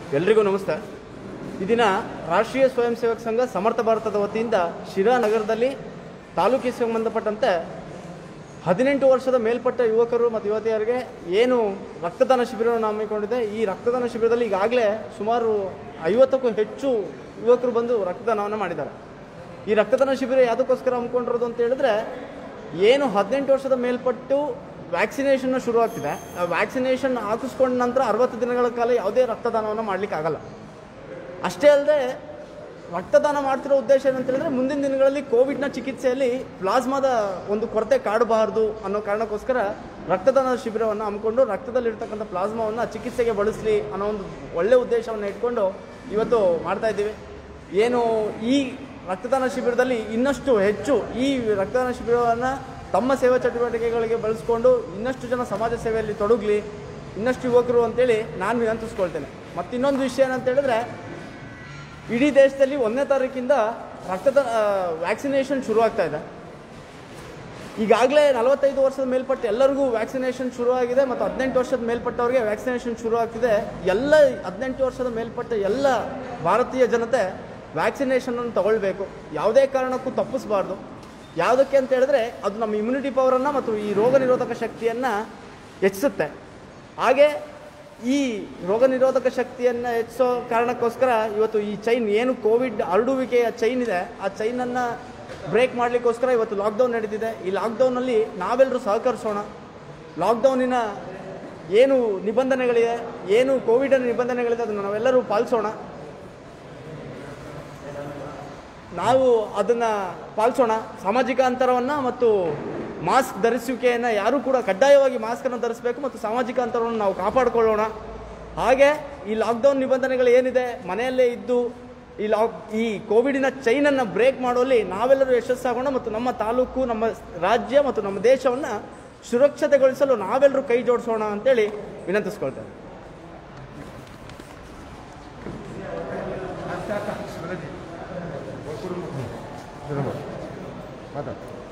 ಎಲ್ರಿಗೂ ನಮಸ್ತೆ ಈ ದಿನ ರಾಷ್ಟ್ರೀಯ ಸ್ವಯಂ ಸೇವಕ ಸಂಘ ಸಮರ್ಥ ಭಾರತದ ವತಿಯಿಂದ ಶಿರಾ ನಗರದಲ್ಲಿ ತಾಲೂಕಿಗೆ ಸಂಬಂಧಪಟ್ಟಂತೆ ಹದಿನೆಂಟು ವರ್ಷದ ಮೇಲ್ಪಟ್ಟ ಯುವಕರು ಮತ್ತು ಯುವತಿಯರಿಗೆ ಏನು ರಕ್ತದಾನ ಶಿಬಿರವನ್ನು ಹಮ್ಮಿಕೊಂಡಿದೆ ಈ ರಕ್ತದಾನ ಶಿಬಿರದಲ್ಲಿ ಈಗಾಗಲೇ ಸುಮಾರು ಐವತ್ತಕ್ಕೂ ಹೆಚ್ಚು ಯುವಕರು ಬಂದು ರಕ್ತದಾನವನ್ನು ಮಾಡಿದ್ದಾರೆ ಈ ರಕ್ತದಾನ ಶಿಬಿರ ಯಾವುದಕ್ಕೋಸ್ಕರ ಹಮ್ಮಿಕೊಂಡಿರೋದು ಅಂತ ಹೇಳಿದ್ರೆ ಏನು ಹದಿನೆಂಟು ವರ್ಷದ ಮೇಲ್ಪಟ್ಟು ವ್ಯಾಕ್ಸಿನೇಷನ್ ಶುರು ಆಗ್ತಿದೆ ಆ ವ್ಯಾಕ್ಸಿನೇಷನ್ ಹಾಕಿಸ್ಕೊಂಡ ನಂತರ ಅರವತ್ತು ದಿನಗಳ ಕಾಲ ಯಾವುದೇ ರಕ್ತದಾನವನ್ನು ಮಾಡಲಿಕ್ಕೆ ಆಗಲ್ಲ ಅಷ್ಟೇ ಅಲ್ಲದೆ ರಕ್ತದಾನ ಮಾಡ್ತಿರೋ ಉದ್ದೇಶ ಏನಂತ ಹೇಳಿದ್ರೆ ಮುಂದಿನ ದಿನಗಳಲ್ಲಿ ಕೋವಿಡ್ನ ಚಿಕಿತ್ಸೆಯಲ್ಲಿ ಪ್ಲಾಸ್ಮಾದ ಒಂದು ಕೊರತೆ ಕಾಡಬಾರದು ಅನ್ನೋ ಕಾರಣಕ್ಕೋಸ್ಕರ ರಕ್ತದಾನ ಶಿಬಿರವನ್ನು ಹಮ್ಮಿಕೊಂಡು ರಕ್ತದಲ್ಲಿರ್ತಕ್ಕಂಥ ಪ್ಲಾಸ್ಮಾವನ್ನು ಚಿಕಿತ್ಸೆಗೆ ಬಳಸಲಿ ಅನ್ನೋ ಒಂದು ಒಳ್ಳೆ ಉದ್ದೇಶವನ್ನು ಇಟ್ಕೊಂಡು ಇವತ್ತು ಮಾಡ್ತಾ ಇದ್ದೀವಿ ಏನು ಈ ರಕ್ತದಾನ ಶಿಬಿರದಲ್ಲಿ ಇನ್ನಷ್ಟು ಹೆಚ್ಚು ಈ ರಕ್ತದಾನ ಶಿಬಿರವನ್ನು ತಮ್ಮ ಸೇವಾ ಚಟುವಟಿಕೆಗಳಿಗೆ ಬಳಸ್ಕೊಂಡು ಇನ್ನಷ್ಟು ಜನ ಸಮಾಜ ಸೇವೆಯಲ್ಲಿ ತೊಡಗಲಿ ಇನ್ನಷ್ಟು ಯುವಕರು ಅಂತೇಳಿ ನಾನು ವಿನಂತಿಸ್ಕೊಳ್ತೇನೆ ಮತ್ತು ಇನ್ನೊಂದು ವಿಷಯ ಏನಂತ ಹೇಳಿದ್ರೆ ಇಡೀ ದೇಶದಲ್ಲಿ ಒಂದನೇ ತಾರೀಕಿಂದ ರಕ್ತದ ವ್ಯಾಕ್ಸಿನೇಷನ್ ಶುರು ಆಗ್ತಾ ಇದೆ ಈಗಾಗಲೇ ನಲವತ್ತೈದು ವರ್ಷದ ಮೇಲ್ಪಟ್ಟ ಎಲ್ಲರಿಗೂ ವ್ಯಾಕ್ಸಿನೇಷನ್ ಶುರು ಆಗಿದೆ ಮತ್ತು ಹದಿನೆಂಟು ವರ್ಷದ ಮೇಲ್ಪಟ್ಟವರಿಗೆ ವ್ಯಾಕ್ಸಿನೇಷನ್ ಶುರು ಆಗ್ತಿದೆ ಎಲ್ಲ ಹದಿನೆಂಟು ವರ್ಷದ ಮೇಲ್ಪಟ್ಟ ಎಲ್ಲ ಭಾರತೀಯ ಜನತೆ ವ್ಯಾಕ್ಸಿನೇಷನನ್ನು ತಗೊಳ್ಬೇಕು ಯಾವುದೇ ಕಾರಣಕ್ಕೂ ತಪ್ಪಿಸಬಾರ್ದು ಯಾವುದಕ್ಕೆ ಅಂತ ಹೇಳಿದ್ರೆ ಅದು ನಮ್ಮ ಇಮ್ಯುನಿಟಿ ಪವರನ್ನು ಮತ್ತು ಈ ರೋಗ ನಿರೋಧಕ ಶಕ್ತಿಯನ್ನು ಹೆಚ್ಚಿಸುತ್ತೆ ಹಾಗೆ ಈ ರೋಗ ನಿರೋಧಕ ಶಕ್ತಿಯನ್ನು ಹೆಚ್ಚಿಸೋ ಕಾರಣಕ್ಕೋಸ್ಕರ ಇವತ್ತು ಈ ಚೈನ್ ಏನು ಕೋವಿಡ್ ಹರಡುವಿಕೆಯ ಚೈನ್ ಇದೆ ಆ ಚೈನನ್ನು ಬ್ರೇಕ್ ಮಾಡಲಿಕ್ಕೋಸ್ಕರ ಇವತ್ತು ಲಾಕ್ಡೌನ್ ನಡೀತಿದೆ ಈ ಲಾಕ್ಡೌನಲ್ಲಿ ನಾವೆಲ್ಲರೂ ಸಹಕರಿಸೋಣ ಲಾಕ್ಡೌನಿನ ಏನು ನಿಬಂಧನೆಗಳಿದೆ ಏನು ಕೋವಿಡ್ ನಿಬಂಧನೆಗಳಿದೆ ಅದನ್ನು ನಾವೆಲ್ಲರೂ ಪಾಲಿಸೋಣ ನಾವು ಅದನ್ನು ಪಾಲಿಸೋಣ ಸಾಮಾಜಿಕ ಅಂತರವನ್ನು ಮತ್ತು ಮಾಸ್ಕ್ ಧರಿಸುವಿಕೆಯನ್ನು ಯಾರೂ ಕೂಡ ಕಡ್ಡಾಯವಾಗಿ ಮಾಸ್ಕನ್ನು ಧರಿಸಬೇಕು ಮತ್ತು ಸಾಮಾಜಿಕ ಅಂತರವನ್ನು ನಾವು ಕಾಪಾಡಿಕೊಳ್ಳೋಣ ಹಾಗೆ ಈ ಲಾಕ್ಡೌನ್ ನಿಬಂಧನೆಗಳು ಏನಿದೆ ಮನೆಯಲ್ಲೇ ಇದ್ದು ಈ ಲಾಕ್ ಈ ಕೋವಿಡಿನ ಚೈನನ್ನು ಬ್ರೇಕ್ ಮಾಡುವಲ್ಲಿ ನಾವೆಲ್ಲರೂ ಯಶಸ್ಸಾಗೋಣ ಮತ್ತು ನಮ್ಮ ತಾಲೂಕು ನಮ್ಮ ರಾಜ್ಯ ಮತ್ತು ನಮ್ಮ ದೇಶವನ್ನು ಸುರಕ್ಷತೆಗೊಳಿಸಲು ನಾವೆಲ್ಲರೂ ಕೈ ಜೋಡಿಸೋಣ ಅಂತೇಳಿ ವಿನಂತಿಸ್ಕೊಳ್ತೇವೆ ಮಾತಾಡ